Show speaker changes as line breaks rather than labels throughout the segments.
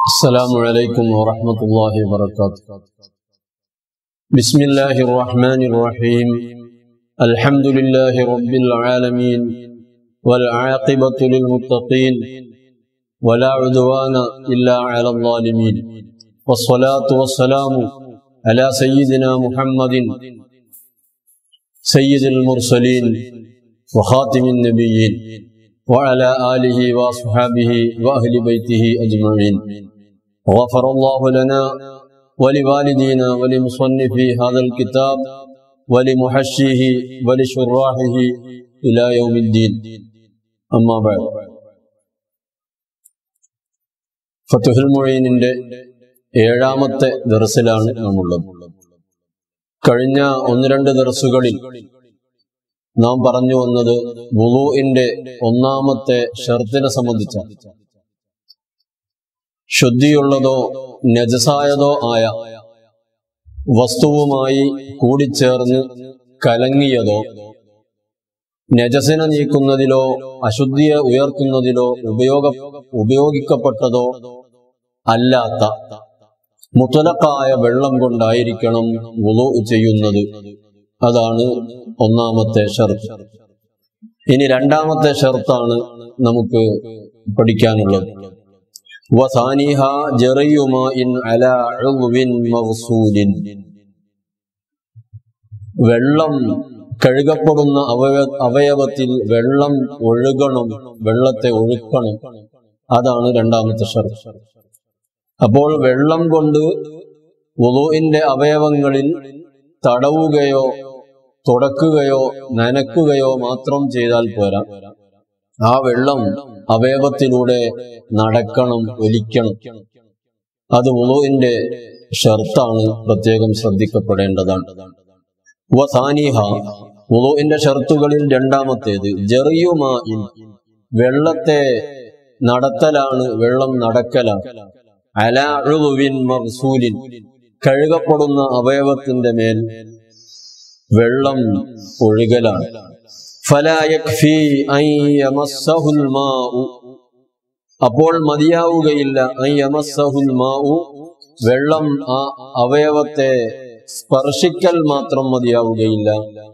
السلام عليكم ورحمة الله وبركاته بسم الله الرحمن الرحيم الحمد لله رب العالمين والعاقبة للمتقين ولا عدوان إلا على الظالمين والصلاة والسلام على سيدنا محمد سيد المرسلين وخاتم النبيين وعلى آله وأصحابه وأهل بيته أجمعين غفر الله لنا ولوالدينا ولمصنفي هذا الكتاب ولمحشيه ولشراحه إلى يوم الدين أما بعد ഫത്തുഹുൽ മൊഴീനിന്റെ ഏഴാമത്തെ ദർസിലാണ് നാമുള്ളത് കഴിഞ്ഞ ഒന്ന് രണ്ട് ദർസുകളിൽ നാം പറഞ്ഞു വന്നത് വുളുവിന്റെ ഒന്നാമത്തെ ഷർത്തിനെ സംബന്ധിച്ച ശുദ്ധിയുള്ളതോ നജസായതോ ആയ വസ്തുവുമായി കൂടിച്ചേർന്ന് കലങ്ങിയതോ നജസിനെ നീക്കുന്നതിലോ അശുദ്ധിയെ ഉയർത്തുന്നതിലോ ഉപയോഗ ഉപയോഗിക്കപ്പെട്ടതോ അല്ലാത്ത മുത്തലക്കായ വെള്ളം കൊണ്ടായിരിക്കണം വുളു ചെയ്യുന്നത് അതാണ് ഒന്നാമത്തെ ഷർത്ത് ഇനി രണ്ടാമത്തെ ഷർത്താണ് നമുക്ക് പഠിക്കാനുള്ളത് വസാനിഹ ജറയുമാഇൻ അലാ ഉൾവിൻ മഗ്സൂലിൻ വെള്ളം കഴുകപ്പെടുന്ന അവയ അവയവത്തിൽ വെള്ളം ഒഴുകണം വെള്ളത്തെ ഒഴുക്കണം അതാണ് രണ്ടാമത്തെ ഷർത്ത് അപ്പോൾ വെള്ളം കൊണ്ട് വുളുവിന്റെ അവയവങ്ങളിൽ തടവുകയോ തുടക്കുകയോ നനക്കുകയോ മാത്രം ചെയ്താൽ പോരാ ആ വെള്ളം അവയവത്തിലൂടെ നടക്കണം ഒലിക്കണം അത് വുളുവിന്റെ ഷർത്താണ് പ്രത്യേകം ശ്രദ്ധിക്കപ്പെടേണ്ടതാണ് വസാനിഹ വുളുവിന്റെ ഷർത്തുകളിൽ രണ്ടാമത്തേത് ജെറിയുമായിൻ വെള്ളത്തെ നടത്തലാണ് വെള്ളം നടക്കലാണ് അലാഴുവിൻ മർസൂലിൻ കഴുകപ്പെടുന്ന അവയവത്തിന്റെ മേൽ വെള്ളം ഒഴുകലാണ് അപ്പോൾ മതിയാവുകയില്ല വെള്ളം ആ അവയവത്തെ സ്പർശിക്കൽ മാത്രം മതിയാവുകയില്ല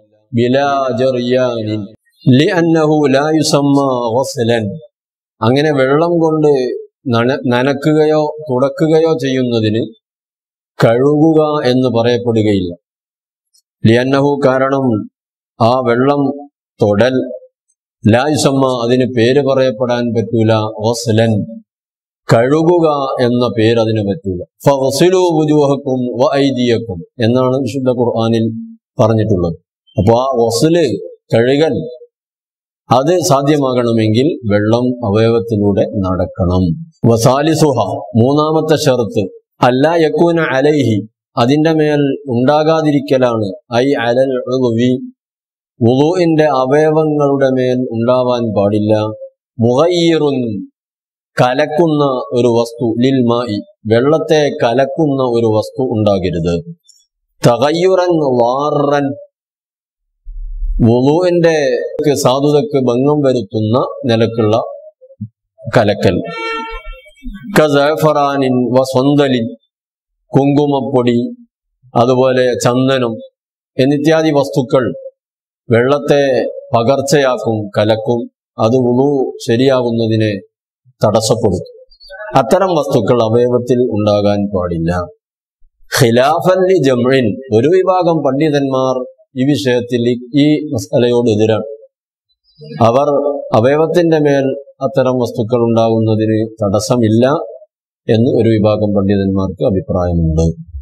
അങ്ങനെ വെള്ളം കൊണ്ട് നനക്കുകയോ തുടക്കുകയോ ചെയ്യുന്നതിന് കഴുകുക എന്ന് പറയപ്പെടുകയില്ല ലിയന്നഹു കാരണം ആ വെള്ളം തൊടൽ ലായുസമ്മ അതിന് പേര് പറയപ്പെടാൻ പറ്റൂല ഓസ്ലൻ കഴുകുക എന്ന പേര് അതിന് പറ്റൂല ഫസിലു ബുജുഹക്കും വ ഐദിയക്കും എന്നാണ് വിശുദ്ധ ഖുർആാനിൽ പറഞ്ഞിട്ടുള്ളത് അപ്പൊ ആ ഒസല് കഴുകൽ അത് സാധ്യമാകണമെങ്കിൽ വെള്ളം അവയവത്തിലൂടെ നടക്കണം വസാലിസുഹ മൂന്നാമത്തെ ഷർത്ത് അല്ല യക്കൂന അലൈഹി അതിന്റെ മേൽ ഉണ്ടാകാതിരിക്കലാണ് ഐ അലൽ ഉളുവി വുളുവിന്റെ അവയവങ്ങളുടെ മേൽ ഉണ്ടാവാൻ പാടില്ല മുഹയ്യറുൻ കലക്കുന്ന ഒരു വസ്തു ലിൽ മായി വെള്ളത്തെ കലക്കുന്ന ഒരു വസ്തു ഉണ്ടാകരുത് തകയ്യുറൻ വാറൻ വുളുവിന്റെ സാധുതക്ക് ഭംഗം വരുത്തുന്ന നിലക്കുള്ള കലക്കൽ കസഫറാനിൻ വസൊന്തലിൻ കുങ്കുമപ്പൊടി അതുപോലെ ചന്ദനം എന്നിത്യാദി വസ്തുക്കൾ വെള്ളത്തെ പകർച്ചയാക്കും കലക്കും അത് ഉളു ശരിയാകുന്നതിനെ തടസ്സപ്പെടുത്തും അത്തരം വസ്തുക്കൾ അവയവത്തിൽ ഉണ്ടാകാൻ പാടില്ല ഖിലാഫല്ലി ജംഇൻ ഒരു വിഭാഗം പണ്ഡിതന്മാർ ഈ വിഷയത്തിൽ ഈ മസലയോട് എതിരാണ് അവർ അവയവത്തിന്റെ മേൽ അത്തരം വസ്തുക്കൾ ഉണ്ടാകുന്നതിന് തടസ്സമില്ല എന്ന് ഒരു വിഭാഗം പണ്ഡിതന്മാർക്ക് അഭിപ്രായമുണ്ട്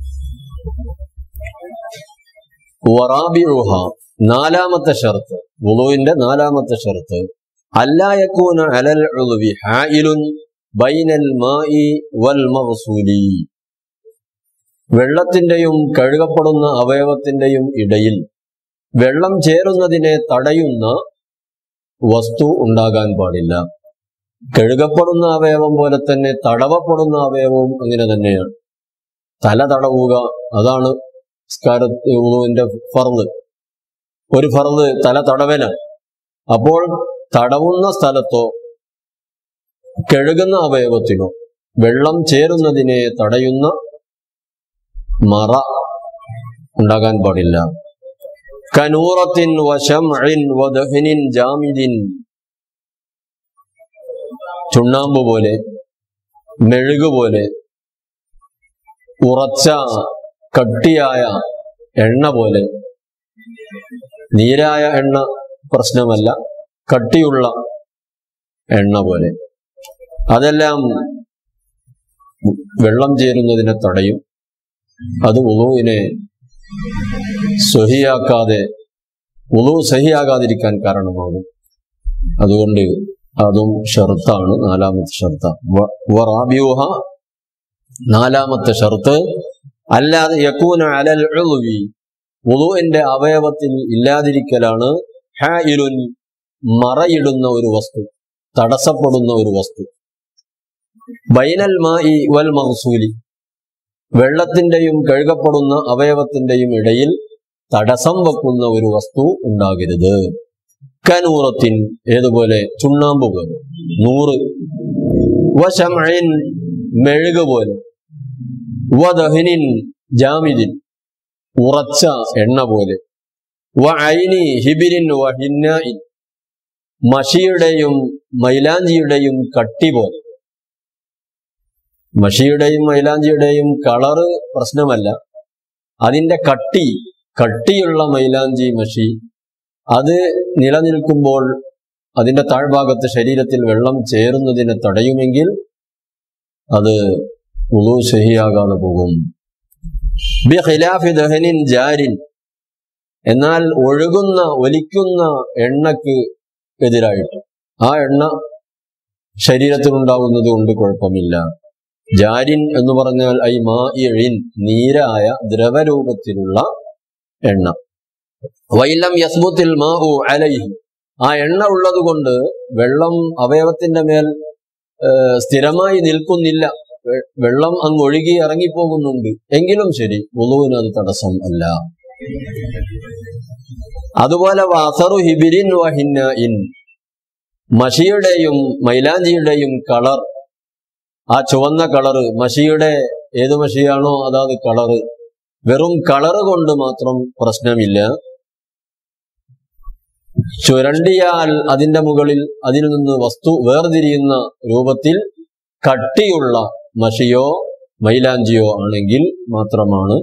വറാബിറുഹ നാലാമത്തെ ഷർത്ത് വുളുവിന്റെ നാലാമത്തെ ഷർത്ത് അല്ലായക്കൂന അലൽ ഉളുവി ഹായിലുൻ ബൈനൽ മായി വൽ മഗ്സൂലി വെള്ളത്തിന്റെയും കഴുകപ്പെടുന്ന അവയവത്തിന്റെയും ഇടയിൽ വെള്ളം ചേരുന്നതിനെ തടയുന്ന വസ്തു ഉണ്ടാകാൻ പാടില്ല കഴുകപ്പെടുന്ന അവയവം പോലെ തന്നെ തടവപ്പെടുന്ന അവയവവും അങ്ങനെ തന്നെയാണ് തല തടവുക അതാണ് സ്കാരത്തിന്റെ ഫർദ് ഒരു ഫർദ് തല തടവലാണ് അപ്പോൾ തടവുന്ന സ്ഥലത്തോ കഴുകുന്ന അവയവത്തിനോ വെള്ളം ചേരുന്നതിനെ തടയുന്ന മറ ഉണ്ടാകാൻ പാടില്ല കനൂറത്തിൻ വശംഇൻ വദഹ്നിൻ ജാമിദിൻ ചുണ്ണാമ്പ് പോലെ മെഴുക് പോലെ ഉറച്ച കട്ടിയായ എണ്ണ പോലെ നീരായ എണ്ണ പ്രശ്നമല്ല കട്ടിയുള്ള എണ്ണ പോലെ അതെല്ലാം വെള്ളം ചേരുന്നതിനെ തടയും അത് ഉളുവിനെ സ്വഹിയാക്കാതെ ഉളു സഹിയാകാതിരിക്കാൻ കാരണമാകും അതുകൊണ്ട് അതും ഷർത്താണ് നാലാമത്തെ ഷർത്ത വറാബിയൂഹ നാലാമത്തെ ഷർത്ത് അല്ലാതെ യക്കൂന അലൽ ഉളുവി ഉളുവിന്റെ അവയവത്തിൽ ഇല്ലാതിരിക്കലാണ് ഹായിലുൻ മറയിടുന്ന ഒരു വസ്തു തടസ്സപ്പെടുന്ന ഒരു വസ്തു ബൈനൽ മായി വൽ മഹസൂലി വെള്ളത്തിന്റെയും കഴുകപ്പെടുന്ന അവയവത്തിന്റെയും ഇടയിൽ തടസ്സം വെക്കുന്ന ഒരു വസ്തു ഉണ്ടാകരുത് കനൂറത്തിൻ ഏതുപോലെ ചുണ്ണാമ്പ് പോലെ നൂറ് വശമഴിൻ മെഴുക് പോലെ വദഹിനിൻ ജാമിദിൻ ഉറച്ച എണ്ണ പോലെ വ ഐനി ഹിബിരിൻ വ ഹിന്നായിൻ മഷിയുടെയും മൈലാഞ്ചിയുടെയും കട്ടി പോലെ മഷിയുടെയും മൈലാഞ്ചിയുടെയും കളറ് പ്രശ്നമല്ല അതിന്റെ കട്ടി കട്ടിയുള്ള മൈലാഞ്ചി മഷി അത് നിലനിൽക്കുമ്പോൾ അതിന്റെ താഴ്ഭാഗത്ത് ശരീരത്തിൽ വെള്ളം ചേരുന്നതിനെ തടയുമെങ്കിൽ അത് ഉളു ശഹിയാകാതെ പോകും ബി ഖിലാഫി ദഹനിൻ ജാരിൻ എന്നാൽ ഒഴുകുന്ന ഒലിക്കുന്ന എണ്ണക്ക് എതിരായിട്ട് ആ എണ്ണ ശരീരത്തിലുണ്ടാകുന്നത് കൊണ്ട് കുഴപ്പമില്ല ജാരിൻ എന്ന് പറഞ്ഞാൽ ഐ മാ ഇഴിൻ നീരായ ദ്രവരൂപത്തിലുള്ള എണ്ണ വൈലം യസ്ബുത്തിൽ മാ ഉ അലൈഹി ആ എണ്ണ ഉള്ളത് കൊണ്ട് വെള്ളം അവയവത്തിന്റെ മേൽ ഏഹ്, സ്ഥിരമായി നിൽക്കുന്നില്ല വെ- വെള്ളം അങ്ങ് ഒഴുകി ഇറങ്ങിപ്പോകുന്നുണ്ട് എങ്കിലും ശരി ഉളുവിന് അത് തടസ്സം അല്ല അതുപോലെ വാസറു ഹിബിരിൻ വഹിന്ന ഇൻ മഷിയുടെയും മൈലാഞ്ചിയുടെയും കളർ ആ ചുവന്ന കളറ് മഷിയുടെ ഏത് മഷിയാണോ അതാത് കളറ് വെറും കളറ് കൊണ്ട് മാത്രം പ്രശ്നമില്ല ചുരണ്ടിയാൽ അതിന്റെ മുകളിൽ അതിൽ നിന്ന് വസ്തു വേർതിരിയുന്ന രൂപത്തിൽ കട്ടിയുള്ള മഷിയോ മൈലാഞ്ചിയോ ആണെങ്കിൽ മാത്രമാണ്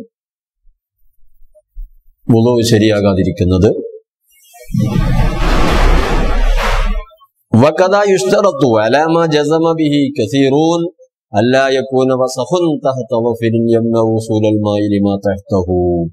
വുളു ശരിയാകാതിരിക്കുന്നത് وكذا يشترط على ما جزم به كثيرون ألا يكون وسخ تحت ظفر يمنع وصول الماء لما تحته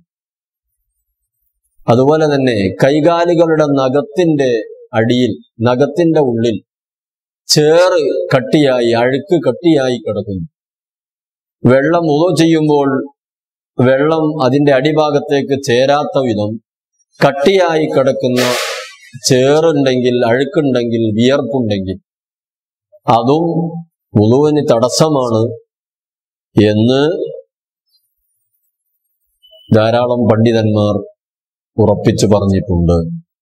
അതുപോലെ തന്നെ കൈകാലുകളുടെ നഖത്തിന്റെ അടിയിൽ നഖത്തിന്റെ ഉള്ളിൽ ചേറ് കട്ടിയായി അഴുക്ക് കട്ടിയായി കിടക്കുന്നു വെള്ളം ഉദോ ചെയ്യുമ്പോൾ വെള്ളം അതിന്റെ അടിഭാഗത്തേക്ക് ചേരാത്ത വിധം കട്ടിയായി കിടക്കുന്ന ചേറുണ്ടെങ്കിൽ അഴുക്കുണ്ടെങ്കിൽ വിയർപ്പുണ്ടെങ്കിൽ അതും ഉളുവിന് തടസ്സമാണ് എന്ന് ധാരാളം പണ്ഡിതന്മാർ ഉറപ്പിച്ചു പറഞ്ഞിട്ടുണ്ട്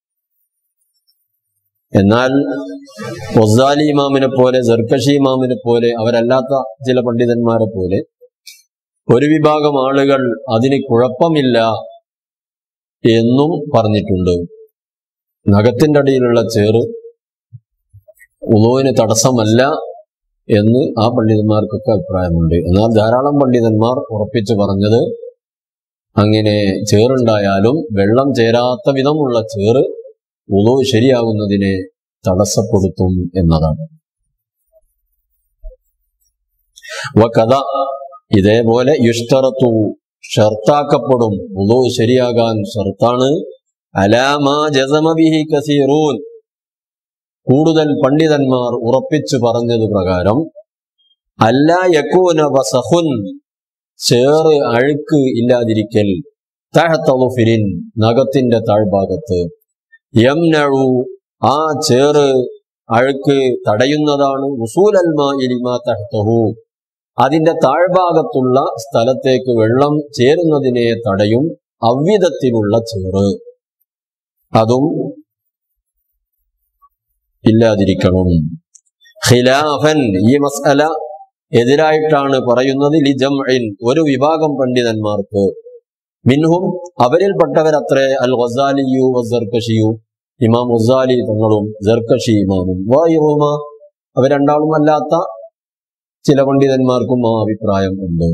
എന്നാൽ ഒസാലി ഇമാമിനെ പോലെ ജർക്കഷി ഇമാമിനെ പോലെ അവരല്ലാത്ത ചില പണ്ഡിതന്മാരെ പോലെ ഒരു വിഭാഗം ആളുകൾ അതിന് കുഴപ്പമില്ല എന്നും പറഞ്ഞിട്ടുണ്ട് നഖത്തിന്റെ അടിയിലുള്ള ചേറ് ഉളുവിന് തടസ്സമല്ല എന്ന് ആ പണ്ഡിതന്മാർക്കൊക്കെ അഭിപ്രായമുണ്ട് എന്നാൽ ധാരാളം പണ്ഡിതന്മാർ ഉറപ്പിച്ചു പറഞ്ഞത് അങ്ങനെ ചേറുണ്ടായാലും വെള്ളം ചേരാത്ത വിധമുള്ള ചേറ് ഉളു ശരിയാകുന്നതിനെ തടസ്സപ്പെടുത്തും എന്നതാണ് വകഥ ഇതേപോലെ യുഷ്തറത്തു ഷർത്താക്കപ്പെടും ഉളു ശരിയാകാൻ ഷർത്താണ് അലാമാ ജസമബിഹി കസീറൂൻ കൂടുതൽ പണ്ഡിതന്മാർ ഉറപ്പിച്ചു പറഞ്ഞത് പ്രകാരം അല്ല യക്കൂന വസഹുൻ ചേറ് അഴുക്ക് ഇല്ലാതിരിക്കൽ തഹത്തളുഫിരിൻ നഖത്തിന്റെ താഴ്ഭാഗത്ത് യംനഴു ആ ചേറ് അഴുക്ക് തടയുന്നതാണ് ഉസൂലൽമാ ഇലിമാ തഹ്തഹു അതിന്റെ താഴ്ഭാഗത്തുള്ള സ്ഥലത്തേക്ക് വെള്ളം ചേരുന്നതിനെ തടയും അവ്വിധത്തിലുള്ള ചേറ് അതും ഇല്ലാതിരിക്കണം ഖിലാഫൻ ഈ മസ്അല എതിരായിട്ടാണ് പറയുന്നത് ലിജംഇൻ ഒരു വിഭാഗം പണ്ഡിതന്മാർക്ക് മിൻഹും അവരിൽപ്പെട്ടവരത്രേ അൽ ഗസാലിയു വസർക്കഷിയു ഇമാം ഗസാലി തങ്ങളും ജർക്കഷി ഇമാമും വായുമ അവർ രണ്ടാളും അല്ലാത്ത ചില പണ്ഡിതന്മാർക്കും ആ അഭിപ്രായം ഉണ്ട്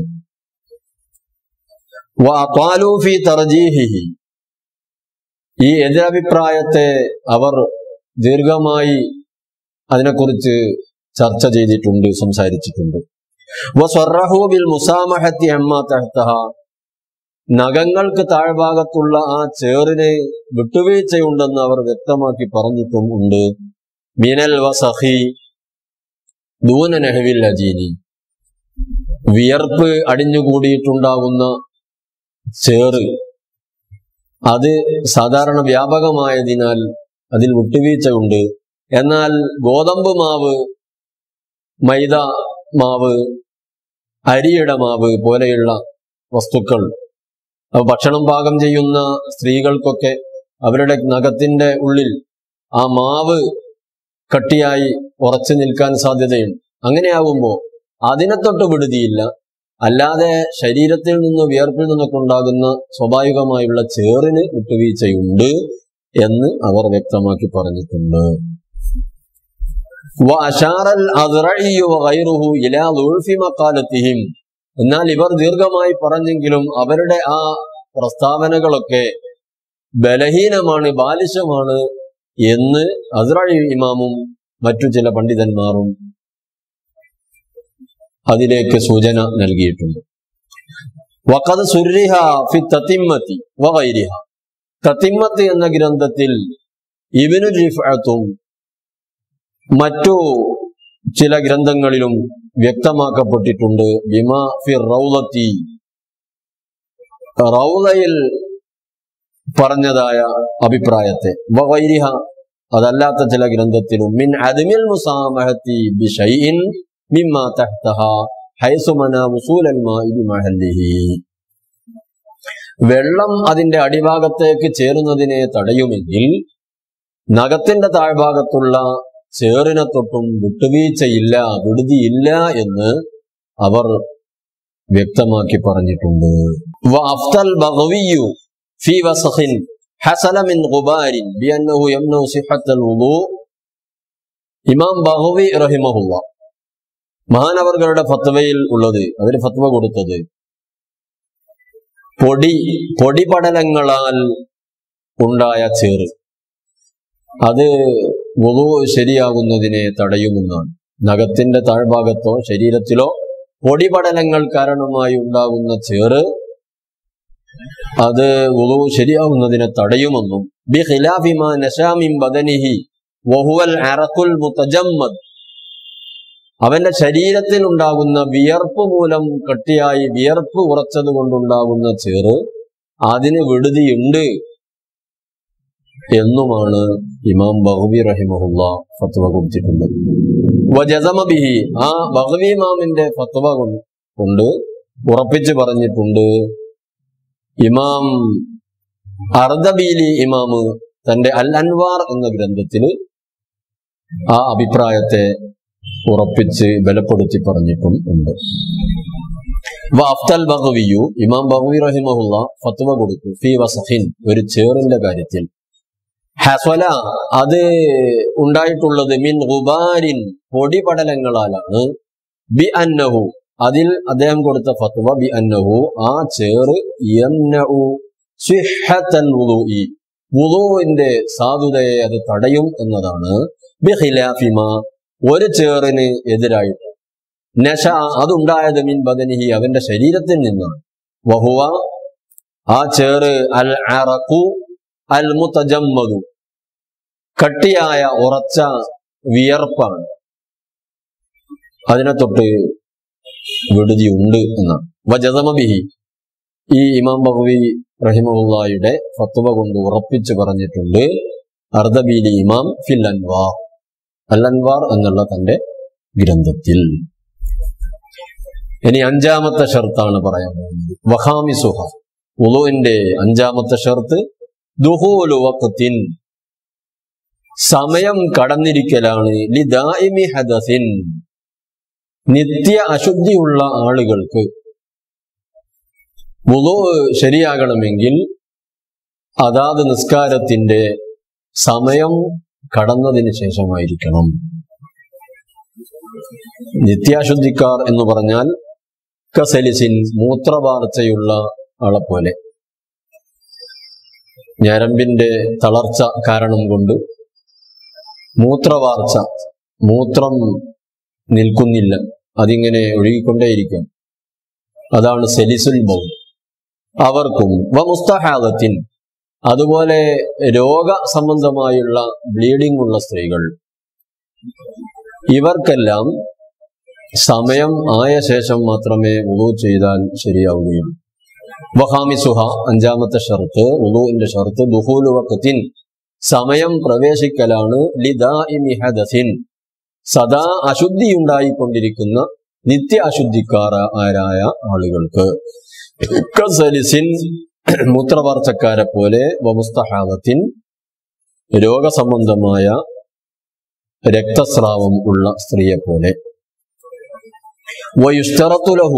വഅഖാലു ഫീ തർജീഹിഹി ഈ എതിരഭിപ്രായത്തെ അവർ ദീർഘമായി അതിനെക്കുറിച്ച് ചർച്ച ചെയ്തിട്ടുണ്ട് സംസാരിച്ചിട്ടുണ്ട് വസ്വറഹു ബിൽ മുസാമഹത്തി അമ്മ തഹ്തഹ നഖങ്ങൾക്ക് താഴ്ഭാഗത്തുള്ള ആ ചേറിന് വിട്ടുവീഴ്ചയുണ്ടെന്ന് അവർ വ്യക്തമാക്കി പറഞ്ഞിട്ടും ഉണ്ട് മിനൽ വസഹി ദൂന നെഹവിൽ അജീനി വിയർപ്പ് അടിഞ്ഞുകൂടിയിട്ടുണ്ടാകുന്ന ചേറ് അത് സാധാരണ വ്യാപകമായതിനാൽ അതിൽ വിട്ടുവീഴ്ചയുണ്ട് എന്നാൽ ഗോതമ്പ് മാവ് മൈദ മാവ് അരിയുടെ മാവ് പോലെയുള്ള വസ്തുക്കൾ അപ്പൊ ഭക്ഷണം പാകം ചെയ്യുന്ന സ്ത്രീകൾക്കൊക്കെ അവരുടെ നഖത്തിന്റെ ഉള്ളിൽ ആ മാവ് കട്ടിയായി ഉറച്ചു നിൽക്കാൻ സാധ്യതയുണ്ട് അങ്ങനെയാകുമ്പോൾ അതിനെ തൊട്ട് വിടുതിയില്ല അല്ലാതെ ശരീരത്തിൽ നിന്ന് വിയർപ്പിൽ നിന്നൊക്കെ ഉണ്ടാകുന്ന സ്വാഭാവികമായുള്ള ചേറിന് വിട്ടുവീഴ്ചയുണ്ട് എന്ന് അവർ വ്യക്തമാക്കി പറഞ്ഞിട്ടുണ്ട് وأشار الأذرعي وغيره إلى ضعف مقالتهم എന്നാൽ ഇവർ ദീർഘമായി പറഞ്ഞെങ്കിലും അവരുടെ ആ പ്രസ്താവനകളൊക്കെ ബലഹീനമാണ് ബാലിശമാണ് എന്ന് അസ്രഴി ഇമാമും മറ്റു ചില പണ്ഡിതന്മാരും അതിലേക്ക് സൂചന നൽകിയിട്ടുണ്ട് വഖദ് സുരിഹ ഫി തത്തിമ്മത്തി വൈരിഹ തത്തിമ്മത്ത് എന്ന ഗ്രന്ഥത്തിൽ ഇബിനു റിഫഅത്തും മറ്റു ചില ഗ്രന്ഥങ്ങളിലും വ്യക്തമാക്കപ്പെട്ടിട്ടുണ്ട് ബിമാ ഫി റൗലത്തി റൗലയിൽ പറഞ്ഞതായ അഭിപ്രായത്തെ വൈരിഹ അതല്ലാത്ത ചില ഗ്രന്ഥത്തിലും മിൻ അദ്മിൽ മുസാമഹത്തി ബിഷൈഇൻ മിമ്മ തഹ്തഹ ഹൈസു മന വുസൂലൽ മാഇ ബിമഹല്ലിഹി വെള്ളം അതിന്റെ അടിഭാഗത്തേക്ക് ചേരുന്നതിനെ തടയുമെങ്കിൽ നഖത്തിന്റെ താഴ്ഭാഗത്തുള്ള ചേറിനെ തൊട്ടും വിട്ടുവീഴ്ചയില്ല വിടുതിയില്ല എന്ന് അവർ വ്യക്തമാക്കി പറഞ്ഞിട്ടുണ്ട് വഅഫ്തൽ ബഗവിയു ഫീ വസഖിൻ ഹസല മിൻ ഗുബാരിൻ ബിഅന്നഹു യംനഉ സിഹത്തൽ വുളു ഇമാം ബഗവി റഹിമഹുള്ള മഹാനവർകളുടെ ഫത്വയിൽ ഉള്ളത് അവർ ഫത്വ കൊടുത്തത് പൊടി പൊടിപടലങ്ങളാൽ ഉണ്ടായ ചേറ് അത് വുളു ശരിയാകുന്നതിനെ തടയുമെന്നാണ് നഖത്തിന്റെ താഴ്ഭാഗത്തോ ശരീരത്തിലോ പൊടിപടലങ്ങൾ കാരണമായി ഉണ്ടാകുന്ന ചേറ് അത് വുളു ശരിയാകുന്നതിനെ തടയുമെന്നും ബി ഖിലാഫിമാ നശാമിൻ ബദനിഹി വഹുവൽ അറഖുൽ മുതജമ്മദ് അവന്റെ ശരീരത്തിൽ ഉണ്ടാകുന്ന വിയർപ്പ് മൂലം കട്ടിയായി വിയർപ്പ് ഉറച്ചത് കൊണ്ടുണ്ടാകുന്ന ചേറ് അതിന് വിടുതിയുണ്ട് എന്നുമാണ് ഇമാം ബഹബി റഹിമഹുല്ല ഫത്വ കൊടുത്തിട്ടുള്ളത് വജസമ ബിഹി ആ ബഹബി ഇമാമിന്റെ ഫത്വ കൊണ്ട് കൊണ്ട് ഉറപ്പിച്ചു പറഞ്ഞിട്ടുണ്ട് ഇമാം അർദബീലി ഇമാമ് തന്റെ അൽ അൻവാർ എന്ന ഗ്രന്ഥത്തിൽ ആ അഭിപ്രായത്തെ ഉറപ്പിച്ച് ബലപ്പെടുത്തി പറഞ്ഞിട്ടും ഉണ്ട് അഫ്തൽ ബഹവിയു ഇമാം ബഹവി റഹിമഹുല്ല ഫത്വ കൊടുത്തു ഫി വസഹിൻ ഒരു ചേറിന്റെ കാര്യത്തിൽ ഹസ്വല അത് ഉണ്ടായിട്ടുള്ളത് മിൻ ഗുബാരിൻ പൊടിപടലങ്ങളാലാണ് ബി അന്നഹു അതിൽ അദ്ദേഹം കൊടുത്ത ഫത്വ ബി അന്നഹു ആ ചേറ് യംനഉ സിഹ്ഹത്തൽ വുളൂഇ വുളൂഇന്റെ സാധുതയെ അത് തടയും എന്നതാണ് ബി ഖിലാഫിമ ഒരു ചേറിന് എതിരായിട്ട് നശ അതുണ്ടായത് മിൻ ബദനിഹി അവന്റെ ശരീരത്തിൽ നിന്നാണ് വഹുവ ആ ചേറ് അൽ അറഖു അൽ മുതജമ്മദു കട്ടിയായ ഉറച്ച വിയർപ്പാണ് അതിനെ തൊട്ട് വിടുതി ഉണ്ട് എന്നാണ് വജതമ ബിഹി ഈ ഇമാം ബഹുവി റഹിമുള്ളയുടെ ഫത്വ കൊണ്ട് ഉറപ്പിച്ചു പറഞ്ഞിട്ടുണ്ട് അർദബീലി ഇമാം ഫിൽ അൻവാർ അൽ അൻവാർ എന്നുള്ള തന്റെ ഗ്രന്ഥത്തിൽ ഇനി അഞ്ചാമത്തെ ഷർത്താണ് പറയാൻ പോകുന്നത് വഹാമി സുഹ ഉളുവിന്റെ അഞ്ചാമത്തെ ഷർത്ത് ദുഹൂലു വഖത്തിൻ സമയം കടന്നിരിക്കലാണ് ലിദായിമി ഹദസിൻ നിത്യ അശുദ്ധിയുള്ള ആളുകൾക്ക് വുളു ശരിയാകണമെങ്കിൽ അതാത് നിസ്കാരത്തിന്റെ സമയം കടന്നതിന് ശേഷമായിരിക്കണം നിത്യാശുദ്ധിക്കാർ എന്ന് പറഞ്ഞാൽ കസലിസിൻ മൂത്രവാർച്ചയുള്ള ആളെ പോലെ ഞരമ്പിന്റെ തളർച്ച കാരണം കൊണ്ട് മൂത്രവാർച്ച മൂത്രം നിൽക്കുന്നില്ല അതിങ്ങനെ ഒഴുകിക്കൊണ്ടേയിരിക്കും അതാണ് സെലിസുൽ ബൗ അവർക്കും വ മുസ്തഹാദത്തിൻ അതുപോലെ രോഗ സംബന്ധമായുള്ള ബ്ലീഡിംഗ് ഉള്ള സ്ത്രീകൾ ഇവർക്കെല്ലാം സമയം ആയ ശേഷം മാത്രമേ ഉളു ചെയ്താൽ ശരിയാവുകയുള്ളൂ വഹാമിസുഹ അഞ്ചാമത്തെ ഷർത്ത് ഉളുവിന്റെ ഷർത്ത് ദുഹൂലു വക്കത്തിൻ സമയം പ്രവേശിക്കലാണ് ലിദാഇമി ഹദസിൻ സദാ അശുദ്ധിയുണ്ടായിക്കൊണ്ടിരിക്കുന്ന നിത്യ അശുദ്ധിക്കാര ആരായ ആളുകൾക്ക് കസലിസിൻ മൂത്രവാർച്ചക്കാരെ പോലെ വമുസ്തഹാദത്തിൻ രോഗസംബന്ധമായ രക്തസ്രാവം ഉള്ള സ്ത്രീയെ പോലെ വയുഷ്തറത്തുലഹു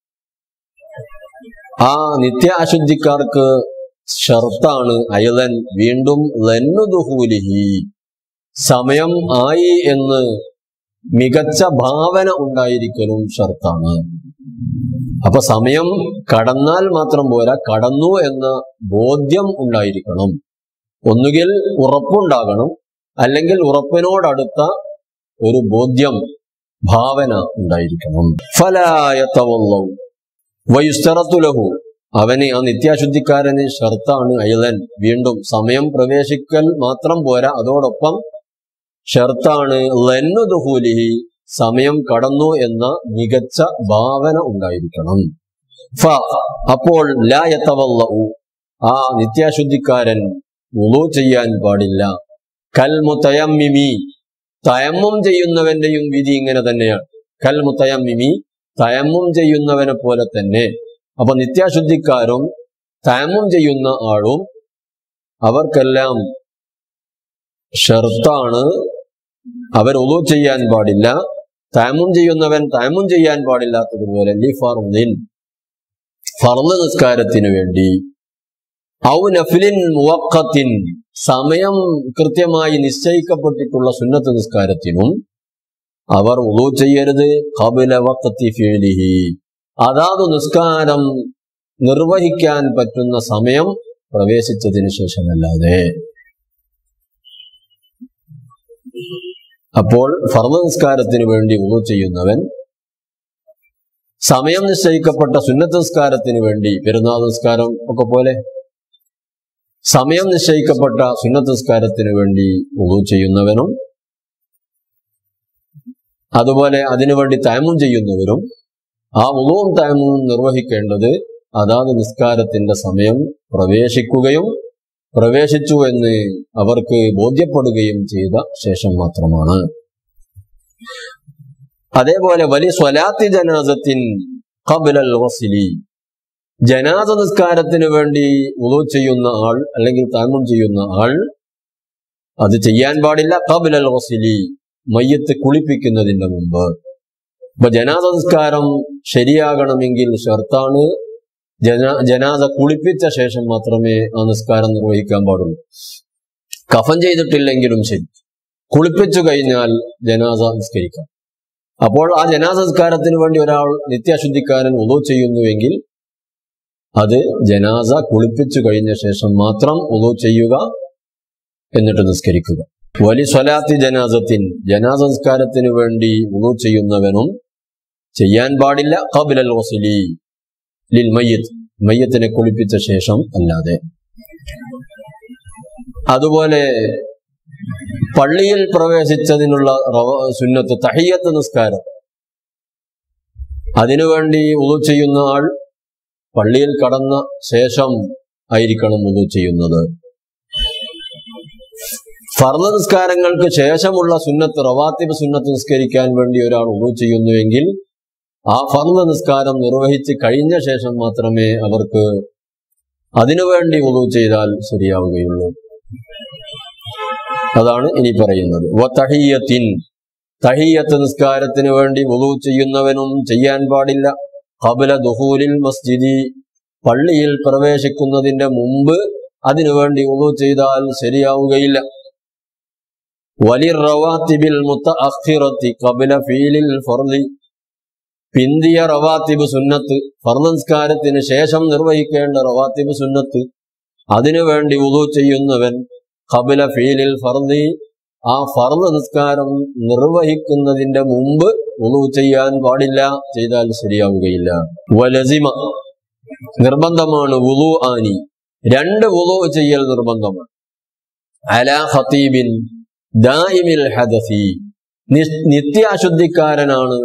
ആ നിത്യ അശുദ്ധിക്കാർക്ക് ഷർത്താണ് അയലൻ വീണ്ടും ലന്നുദുഹൂലിഹി സമയം ആയി എന്ന് മികച്ച ഭാവന ഉണ്ടായിരിക്കലും ഷർത്താണ് അപ്പൊ സമയം കടന്നാൽ മാത്രം പോരാ കടന്നു എന്ന ബോധ്യം ഉണ്ടായിരിക്കണം ഒന്നുകിൽ ഉറപ്പുണ്ടാകണം അല്ലെങ്കിൽ ഉറപ്പിനോടടുത്ത ഒരു ബോധ്യം ഭാവന ഉണ്ടായിരിക്കണം ഫലായത്തവല്ലവും വയുസ്തറത്തുലഹു അവന് ആ നിത്യാശുദ്ധിക്കാരന് ഷർത്താണ് അയലൻ വീണ്ടും സമയം പ്രവേശിക്കൽ മാത്രം പോരാ അതോടൊപ്പം ഷർത്താണ് ലന്നു ദുഹൂലിഹി സമയം കടന്നു എന്ന മികച്ച ഭാവന ഉണ്ടായിരിക്കണം ഫ അപ്പോൾ ലായത്തവല്ലു ആ നിത്യാശുദ്ധിക്കാരൻ ഉളു ചെയ്യാൻ പാടില്ല കൽ മുത്തയമ്മിമി തയമ്മും ചെയ്യുന്നവന്റെയും വിധി ഇങ്ങനെ തന്നെയാണ് കൽ മുത്തയമ്മിമി തയമ്മും ചെയ്യുന്നവനെ പോലെ തന്നെ അപ്പൊ നിത്യാശുദ്ധിക്കാരും തയമ്മും ചെയ്യുന്ന ആളും അവർക്കെല്ലാം ഷർത്താണ് അവർ ഒതു ചെയ്യാൻ പാടില്ല തയമ്മും ചെയ്യുന്നവൻ തയമ്മും ചെയ്യാൻ പാടില്ലാത്തതുപോലെ ലി ഫർദിൻ ഫർദ് നിസ്കാരത്തിന് വേണ്ടി ഔ നഫിലിൻ മുവക്കത്തിൻ സമയം കൃത്യമായി നിശ്ചയിക്കപ്പെട്ടിട്ടുള്ള സുന്നത്ത് നിസ്കാരത്തിനും അവർ ഉളു ചെയ്യരുത് കബില വക്കത്തി ഫീലിഹി അതാത് നിസ്കാരം നിർവഹിക്കാൻ പറ്റുന്ന സമയം പ്രവേശിച്ചതിന് ശേഷമല്ലാതെ അപ്പോൾ ഫർദ് നിസ്കാരത്തിന് വേണ്ടി ഉളു ചെയ്യുന്നവൻ സമയം നിശ്ചയിക്കപ്പെട്ട സുന്നത്ത് നിസ്കാരത്തിന് വേണ്ടി പെരുന്നാൾ നിസ്കാരം ഒക്കെ പോലെ സമയം നിശ്ചയിക്കപ്പെട്ട സുന്നത്ത് നിസ്കാരത്തിന് വേണ്ടി ഉളു ചെയ്യുന്നവനും അതുപോലെ അതിനുവേണ്ടി തയമം ചെയ്യുന്നവരും ആ ഉളവും തയമവും നിർവഹിക്കേണ്ടത് അതാത് നിസ്കാരത്തിന്റെ സമയം പ്രവേശിക്കുകയും പ്രവേശിച്ചു എന്ന് അവർക്ക് ബോധ്യപ്പെടുകയും ചെയ്ത ശേഷം മാത്രമാണ് അതേപോലെ വലിയ സ്വലാത്തി ജനാസത്തിൻ കബിലൽ വസിലി ജനാസ നിസ്കാരത്തിന് വേണ്ടി ഉളു ചെയ്യുന്ന ആൾ അല്ലെങ്കിൽ താമം ചെയ്യുന്ന ആൾ അത് ചെയ്യാൻ പാടില്ല കബിലൽ വസിലി മയ്യത്ത് കുളിപ്പിക്കുന്നതിന്റെ മുമ്പ് ഇപ്പൊ ജനാസ നിസ്കാരം ശരിയാകണമെങ്കിൽ ഷർത്താണ് ജന ജനാസ കുളിപ്പിച്ച ശേഷം മാത്രമേ ആ നിസ്കാരം നിർവഹിക്കാൻ പാടുള്ളൂ കഫൻ ചെയ്തിട്ടില്ലെങ്കിലും ശരി കുളിപ്പിച്ചു കഴിഞ്ഞാൽ ജനാസ നിസ്കരിക്കാം അപ്പോൾ ആ ജനാസ നിസ്കാരത്തിന് വേണ്ടി ഒരാൾ നിത്യാശുദ്ധിക്കാരൻ ഉദു ചെയ്യുന്നുവെങ്കിൽ അത് ജനാസ കുളിപ്പിച്ചു കഴിഞ്ഞ ശേഷം മാത്രം ഉദു ചെയ്യുക എന്നിട്ട് നിസ്കരിക്കുക വലി സ്വലാത്തി ജനാസത്തിൻ ജനാസ നിസ്കാരത്തിന് വേണ്ടി ഉദു ചെയ്യുന്നവനും ചെയ്യാൻ പാടില്ല കബിലൽ വസുലി ലിൽ മയ്യത്ത് മയ്യത്തിനെ കുളിപ്പിച്ച ശേഷം അല്ലാതെ അതുപോലെ പള്ളിയിൽ പ്രവേശിച്ചതിനുള്ള റവ- സുന്നത്ത് തഹിയത്ത് നിസ്കാരം അതിനുവേണ്ടി ഉളു ചെയ്യുന്ന ആൾ പള്ളിയിൽ കടന്ന ശേഷം ആയിരിക്കണം ഉളു ചെയ്യുന്നത് ഫർദ് നിസ്കാരങ്ങൾക്ക് ശേഷമുള്ള സുന്നത്ത് റവാത്തിബ് സുന്നത്ത് നിസ്കരിക്കാൻ വേണ്ടി ഒരാൾ ഉളു ചെയ്യുന്നുവെങ്കിൽ ആ ഫർദ് നിസ്കാരം നിർവഹിച്ച് കഴിഞ്ഞ ശേഷം മാത്രമേ അവർക്ക് അതിനുവേണ്ടി ഉളു ചെയ്താൽ ശരിയാവുകയുള്ളൂ അതാണ് ഇനി പറയുന്നത് വ തഹിയ്യത്തിൻ തഹിയത്ത് നിസ്കാരത്തിന് വേണ്ടി വുളു ചെയ്യുന്നവനും ചെയ്യാൻ പാടില്ല കബല ദുഹൂലിൽ മസ്ജിദി പള്ളിയിൽ പ്രവേശിക്കുന്നതിന്റെ മുമ്പ് അതിനുവേണ്ടി വുളു ചെയ്താൽ ശരിയാവുകയില്ല വലിർ റവാത്തിബിൽ മുത്ത അഖിറത്തി കബല ഫീലിൽ ഫർലി പിന്തിയ റവാത്തിബ് സുന്നത്ത് ഫർദംസ്കാരത്തിന് ശേഷം നിർവഹിക്കേണ്ട റവാത്തിബ് സുന്നത്ത് അതിനുവേണ്ടി വുളു ചെയ്യുന്നവൻ കബല ഫീലിൽ ഫർദി ആ ഫർദ് നിസ്കാരം നിർവഹിക്കുന്നതിന്റെ മുമ്പ് വുളു ചെയ്യാൻ പാടില്ല ചെയ്താൽ ശരിയാവുകയില്ല വലസിമ നിർബന്ധമാണ് വുളു ആനി രണ്ട് വുളു ചെയ്യൽ നിർബന്ധമാണ് അലാ ഖതീബിൻ ദായിമിൽ ഹദസി നി- നിത്യാശുദ്ധിക്കാരനാണ്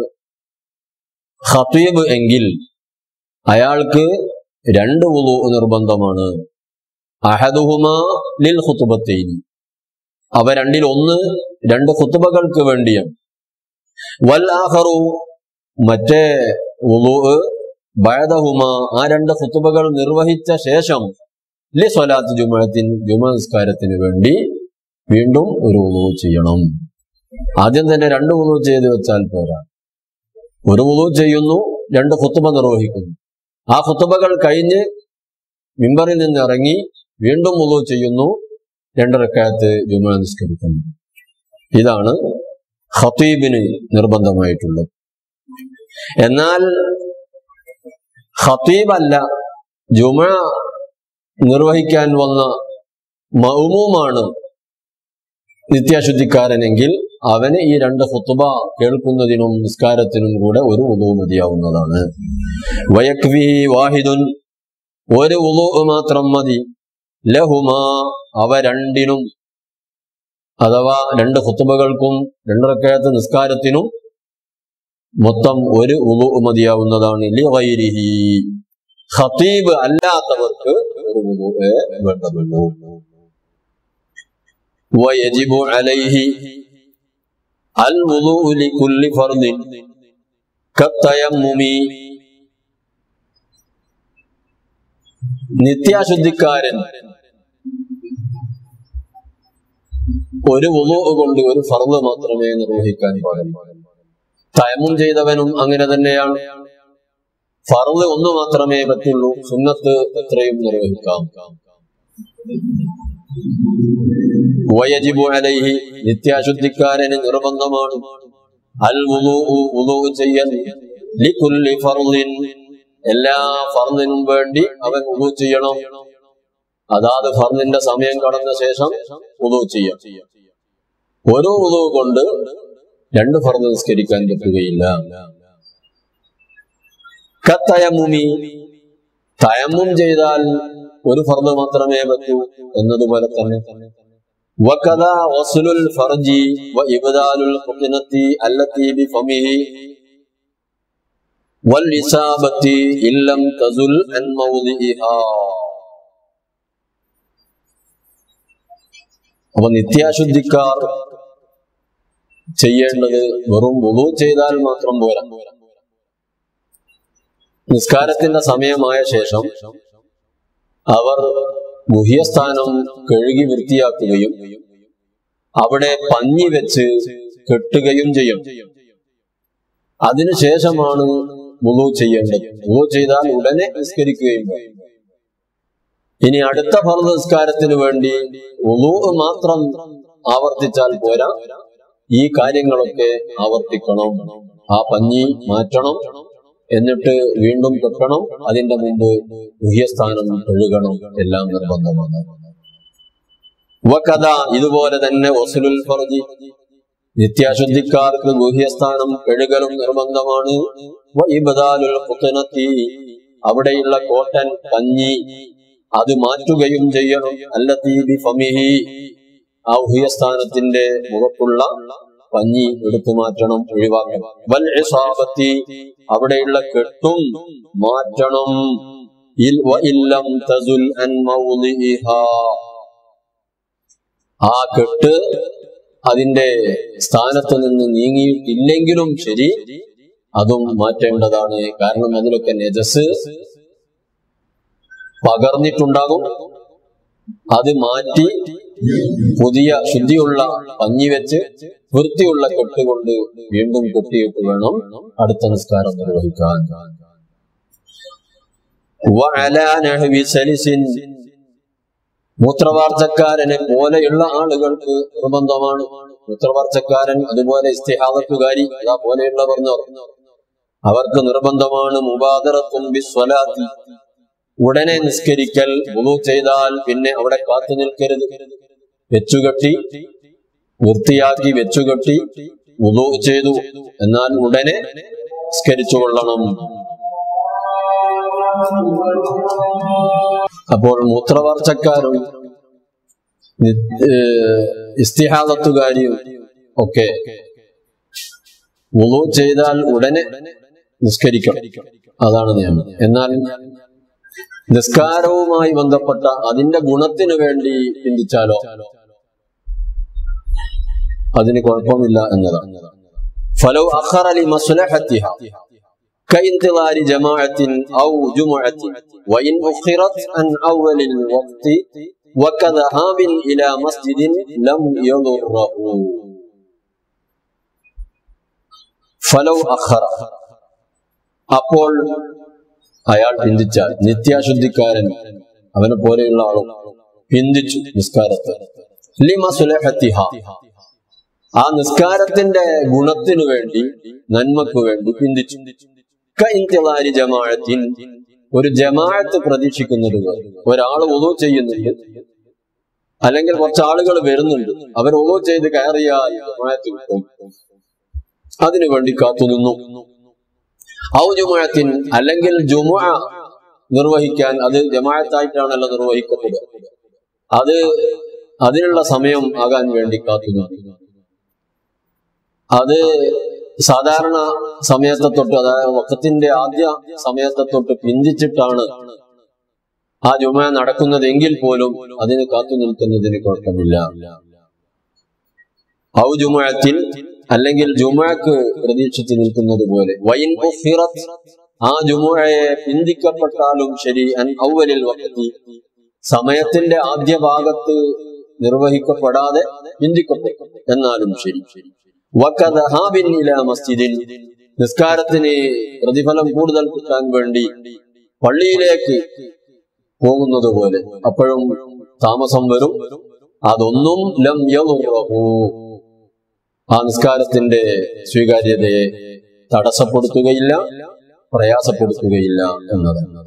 ഖതീബ് എങ്കിൽ അയാൾക്ക് രണ്ട് വുളു നിർബന്ധമാണ് അഹദുഹുമാ ലിൽ ഖുതുബത്തൈനി അവ രണ്ടിൽ ഒന്ന് രണ്ട് ഖുതുബകൾക്ക് വേണ്ടിയാണ് വൽ ആഖറു മറ്റേ വുളു ബഅദഹുമാ ആ രണ്ട് ഖുതുബകൾ നിർവഹിച്ച ശേഷം ലി സ്വലാത്ത് ജുമഅത്തിൻ ജുമ നിസ്കാരത്തിന് വേണ്ടി വീണ്ടും ഒരു വുളു ചെയ്യണം ആദ്യം തന്നെ രണ്ട് വുളു ചെയ്ത് വെച്ചാൽ പോരാ ഒരു വുളു ചെയ്യുന്നു രണ്ട് ഖുത്തുബ നിർവഹിക്കുന്നു ആ ഖുത്തുബകൾ കഴിഞ്ഞ് മിമ്പറിൽ നിന്ന് ഇറങ്ങി വീണ്ടും വുളു ചെയ്യുന്നു രണ്ടരക്കാലത്ത് ജുമ നിസ്കരിക്കുന്നു ഇതാണ് ഖത്തീബിന് നിർബന്ധമായിട്ടുള്ളത് എന്നാൽ ഖത്തീബല്ല ജുമ നിർവഹിക്കാൻ വന്ന മൗമുമാണ് നിത്യാശുദ്ധിക്കാരനെങ്കിൽ അവന് ഈ രണ്ട് ഖുത്തുബ കേൾക്കുന്നതിനും നിസ്കാരത്തിനും കൂടെ ഒരു ഉദു മതിയാവുന്നതാണ് വയക്വി വാഹിദുൻ ഒരു ഉദു മാത്രം മതി ലഹുമാ അവ രണ്ടിനും അഥവാ രണ്ട് ഖുത്തുബകൾക്കും രണ്ടരക്കഴത്ത് നിസ്കാരത്തിനും മൊത്തം ഒരു ഉദു മതിയാവുന്നതാണ് ലിഗൈരിഹി ഖത്തീബ് അല്ലാത്തവർക്ക് ഒരു ഉദു വേണ്ടതുള്ളൂ ويجب عليه الوضوء لكل فرض كالتيمم നിത്യാശുദ്ധിക്കാരൻ ഒരു വുളു കൊണ്ട് ഒരു ഫർദ് മാത്രമേ നിർവഹിക്കാൻ പാടുള്ളൂ തയമും ചെയ്തവനും അങ്ങനെ തന്നെയാണ് ഫർദ് ഒന്ന് മാത്രമേ പറ്റുള്ളൂ സുന്നത്ത് എത്രയും നിർവഹിക്കാം വയജിബു അലൈഹി നിത്യാശുദ്ധിക്കാരന് നിർബന്ധമാണ് അൽ വുളൂഉ വുളൂഉ ചെയ്യൽ ലികുല്ലി ഫർദിൻ എല്ലാ ഫർദിനും വേണ്ടി അവൻ വുളൂ ചെയ്യണം അതാത് ഫർദിന്റെ സമയം കടന്ന ശേഷം വുളൂ ചെയ്യാം ഒരു വുളൂ കൊണ്ട് രണ്ട് ഫർദ് നിസ്കരിക്കാൻ പറ്റുകയില്ല കത്തയമുമി തയമ്മും ചെയ്താൽ ഒരു ഫർദ് മാത്രമേ പറ്റൂ എന്നതുപോലെ തന്നെ وكذا غسل الفرج وإبدال القطنة التي بفمه والإصابة إن لم تزل عن موضعها അപ്പൊ നിത്യാശുദ്ധിക്കാർ ചെയ്യേണ്ടത് വെറും വുളു ചെയ്താൽ മാത്രം പോരാ നിസ്കാരത്തിന്റെ സമയമായ ശേഷം അവർ ഗുഹ്യസ്ഥാനം കഴുകി വൃത്തിയാക്കുകയും അവിടെ പഞ്ഞി വെച്ച് കെട്ടുകയും ചെയ്യും അതിനുശേഷമാണ് വുളു ചെയ്യേണ്ടത് വുളു ചെയ്താൽ ഉടനെ നിസ്കരിക്കുകയും വേണം. ഇനി അടുത്ത ഫർദ് നിസ്കാരത്തിന് വേണ്ടി വുളു മാത്രം ആവർത്തിച്ചാൽ പോരാ ഈ കാര്യങ്ങളൊക്കെ ആവർത്തിക്കണം ആ പഞ്ഞി മാറ്റണം എന്നിട്ട് വീണ്ടും കെട്ടണം അതിന്റെ മുമ്പ് ഗുഹ്യസ്ഥാനം കഴുകണം എല്ലാം നിർബന്ധമാണ് വകഥ ഇതുപോലെ തന്നെ വസുലുൽ ഫർജി നിത്യാശുദ്ധിക്കാർക്ക് ഗുഹ്യസ്ഥാനം കഴുകലും നിർബന്ധമാണ് വഇബ്ദാലുൽ ഖുത്നത്തി അവിടെയുള്ള കോട്ടൻ കഞ്ഞി അത് മാറ്റുകയും ചെയ്യണം അല്ലത്തീ ബിഫമിഹി ആ ഗുഹ്യസ്ഥാനത്തിന്റെ മുഖത്തുള്ള പഞ്ഞി എടുത്തു മാറ്റണം ഒഴിവാക്കണം വൽ ഇസാബത്തി അവിടെയുള്ള കെട്ടും മാറ്റണം ഇൽ- വ ഇല്ലം തസുൽ അൻ മൗദിഇഹാ. ആ കെട്ട് അതിന്റെ സ്ഥാനത്ത് നിന്ന് നീങ്ങിയിട്ടില്ലെങ്കിലും ശരി അതും മാറ്റേണ്ടതാണ് കാരണം അതിലൊക്കെ നജസ് പകർന്നിട്ടുണ്ടാകും അത് മാറ്റി പുതിയ ശുദ്ധിയുള്ള പഞ്ഞി വെച്ച് വൃത്തിയുള്ള കെട്ടുകൊണ്ട് വീണ്ടും കെട്ടിയിട്ട് വേണം അടുത്ത നിസ്കാരം നിർവഹിക്കാൻ വഅലാ നഹ്വി സലിസിൻ മൂത്രവാർച്ചക്കാരനെ പോലെയുള്ള ആളുകൾക്ക് നിർബന്ധമാണ് മൂത്രവാർച്ചക്കാരൻ അതുപോലെ ഇസ്തിഹാദത്തുകാരി അതാ പോലെയുള്ള പറഞ്ഞവർ അവർക്ക് നിർബന്ധമാണ് മുബാദറത്തും ബിസ്വലാത്തി ഉടനെ നിസ്കരിക്കൽ വുളു ചെയ്താൽ പിന്നെ അവിടെ കാത്തു നിൽക്കരുത് വെച്ചുകെട്ടി വൃത്തിയാക്കി വെച്ചുകെട്ടി വുളു ചെയ്തു എന്നാൽ ഉടനെ നിസ്കരിച്ചു കൊള്ളണം അപ്പോൾ മൂത്രവാർച്ചക്കാരും നി- ഏഹ് ഇസ്തിഹാദത്തുകാരിയും ഒക്കെ വുളു ചെയ്താൽ ഉടനെ നിസ്കരിക്കണം അതാണ് നിയമം എന്നാൽ നിസ്കാരവുമായി ബന്ധപ്പെട്ട അതിന്റെ ഗുണത്തിന് വേണ്ടി ചിന്തിച്ചാലോ അതിന് കുഴപ്പമില്ല എന്നതാണ് ഫലോ അഖറലി മസ്ലഹത്തിഹ كانتظار جماعة أو جمعة وإن أخرت عن أول الوقت وكذهاب إلى مسجد لم يضره ഫലോ അഖറ അപ്പോൾ അയാൾ ചിന്തിച്ചാൽ നിത്യാശുദ്ധിക്കാരൻ അവനെ പോലെയുള്ള ആളും ചിന്തിച്ചു നിസ്കാരത്തെ ലിമ സുലഹത്തിഹ ആ നിസ്കാരത്തിന്റെ ഗുണത്തിനു വേണ്ടി നന്മക്ക് വേണ്ടി ചിന്തിച്ചു കഇന്തിളാരി ജമാഅത്തിൻ ഒരു ജമാഅത്ത് പ്രതീക്ഷിക്കുന്നത് പോലെ ഒരാൾ ഒതു ചെയ്യുന്നുണ്ട് അല്ലെങ്കിൽ കുറച്ച് ആളുകൾ വരുന്നുണ്ട് അവർ ഒതു ചെയ്ത് കയറിയാൽ ജമാഅത്ത് കിട്ടും അതിനു വേണ്ടി കാത്തുനിന്നു ഔ ജുമുഅത്തിൻ അല്ലെങ്കിൽ ജുമുഅ നിർവഹിക്കാൻ അത് ജമാഅത്തായിട്ടാണല്ലോ നിർവഹിക്കപ്പെടുക അത് അതിനുള്ള സമയം ആകാൻ വേണ്ടി കാത്തുനിന്നു അത് സാധാരണ സമയത്തെ തൊട്ട് അതായത് വക്കത്തിന്റെ ആദ്യ സമയത്തെ തൊട്ട് പിന്തിച്ചിട്ടാണ് ആ ജുമ നടക്കുന്നതെങ്കിൽ പോലും അതിന് കാത്തു നിൽക്കുന്നതിന് കുഴപ്പമില്ല ഔ ജുമഅത്തിൻ അല്ലെങ്കിൽ ജുമഅക്ക് പ്രതീക്ഷിച്ച് നിൽക്കുന്നത് പോലെ വൈൻ ഉഖിറത്ത് ആ ജുമുഅയെ പിന്തിക്കപ്പെട്ടാലും ശരി അൻ ഔവലിൽ വഖതി സമയത്തിന്റെ ആദ്യ ഭാഗത്ത് നിർവഹിക്കപ്പെടാതെ പിന്തിക്കപ്പെട്ടു എന്നാലും ശരി വക്കദഹാബിൻ ഇലാ മസ്ജിദിൻ നിസ്കാരത്തിന് പ്രതിഫലം കൂടുതൽ കിട്ടാൻ വേണ്ടി പള്ളിയിലേക്ക് പോകുന്നത് പോലെ അപ്പോഴും താമസം വരും അതൊന്നും ലം യളുറഹു ആ നിസ്കാരത്തിന്റെ സ്വീകാര്യതയെ തടസ്സപ്പെടുത്തുകയില്ല പ്രയാസപ്പെടുത്തുകയില്ല എന്നതാണ്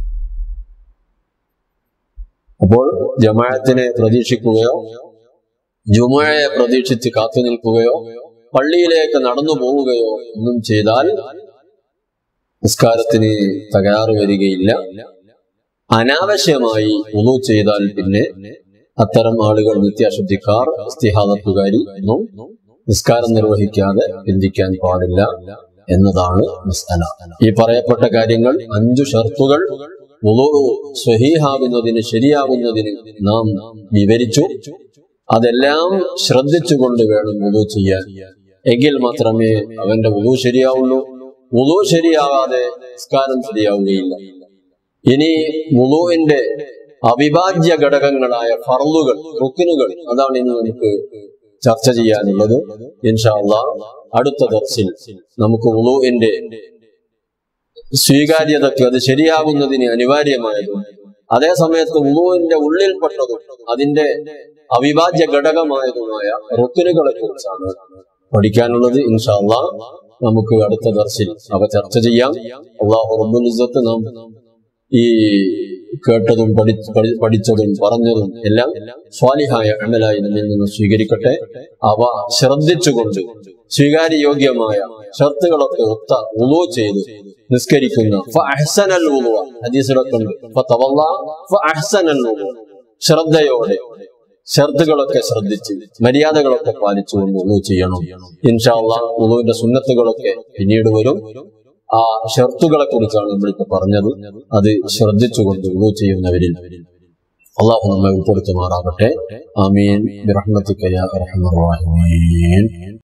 അപ്പോൾ ജമാഅത്തിനെ പ്രതീക്ഷിക്കുകയോ ജുമയെ പ്രതീക്ഷിച്ച് കാത്തു നിൽക്കുകയോ പള്ളിയിലേക്ക് നടന്നു പോവുകയോ ഒന്നും ചെയ്താൽ നിസ്കാരത്തിന് തകരാറ് വരികയില്ല അനാവശ്യമായി ഉളു ചെയ്താൽ പിന്നെ അത്തരം ആളുകൾ നിത്യാശുദ്ധിക്കാർ ഇസ്തിഹാദത്തുകാരി ഒന്നും നിസ്കാരം നിർവഹിക്കാതെ ചിന്തിക്കാൻ പാടില്ല എന്നതാണ് മസ്അല ഈ പറയപ്പെട്ട കാര്യങ്ങൾ അഞ്ചു ഷർത്തുകൾ ഉളു സ്വഹീഹാകുന്നതിന് ശരിയാകുന്നതിന് നാം വിവരിച്ചു അതെല്ലാം ശ്രദ്ധിച്ചുകൊണ്ട് വേണം ഉളു ചെയ്യാൻ എങ്കിൽ മാത്രമേ അവന്റെ ഉളു ശരിയാവുള്ളൂ ഉളു ശരിയാവാതെ നിസ്കാരം ശരിയാവുകയില്ല ഇനി മുളുവിന്റെ അവിഭാജ്യ ഘടകങ്ങളായ ഫർളുകൾ റുക്കിനുകൾ അതാണ് ഇന്ന് നമുക്ക് ചർച്ച ചെയ്യാനുള്ളത് ഇൻഷാല്ല അടുത്ത ദർശിൽ നമുക്ക് ഉളുവിന്റെ സ്വീകാര്യതയ്ക്ക് അത് ശരിയാകുന്നതിന് അനിവാര്യമായതും അതേ സമയത്ത് ഉളുവിന്റെ ഉള്ളിൽപ്പെട്ടതും അതിന്റെ അവിഭാജ്യ ഘടകമായതുമായ റുക്കിനുകളെ കുറിച്ചാണ് പഠിക്കാനുള്ളത് ഇൻഷാല്ല നമുക്ക് അടുത്ത ദർശിൽ അവ ചർച്ച ചെയ്യാം അള്ളാഹു റബ്ബുൽ ഇസ്സത്ത് നാം ഈ കേട്ടതും പഠി പഠി- പഠിച്ചതും പറഞ്ഞതും എല്ലാം സ്വാലിഹായ അമലായി നമ്മിൽ നിന്ന് സ്വീകരിക്കട്ടെ അവ ശ്രദ്ധിച്ചുകൊണ്ട് സ്വീകാര്യയോഗ്യമായ ഷർത്തുകളൊക്കെ ഒത്ത ഉളു ചെയ്ത് നിസ്കരിക്കുന്ന ഫഅഹ്സനൽ വുളുവ. ഹദീസിലൊക്കെ ഉണ്ട് ഫതവല്ല ഫഅഹ്സനൽ വുളുവ. ശ്രദ്ധയോടെ ഷർത്തുകളൊക്കെ ശ്രദ്ധിച്ച് മര്യാദകളൊക്കെ പാലിച്ചുകൊണ്ട് ഉളു ചെയ്യണം ഇൻഷാല്ല ഉളുവിന്റെ സുന്നത്തുകളൊക്കെ പിന്നീട് വരും ആ ഷർത്തുകളെ കുറിച്ചാണ് നമ്മളിപ്പോ പറഞ്ഞത് അത് ശ്രദ്ധിച്ചുകൊണ്ട് ഉളു ചെയ്യുന്നവരിൽ അള്ളാഹു നമ്മെ ഉൾപ്പെടുത്തുമാറാകട്ടെ ആമീൻ ബിറഹ്മത്തിക യാ അർഹമർ റഹീമീൻ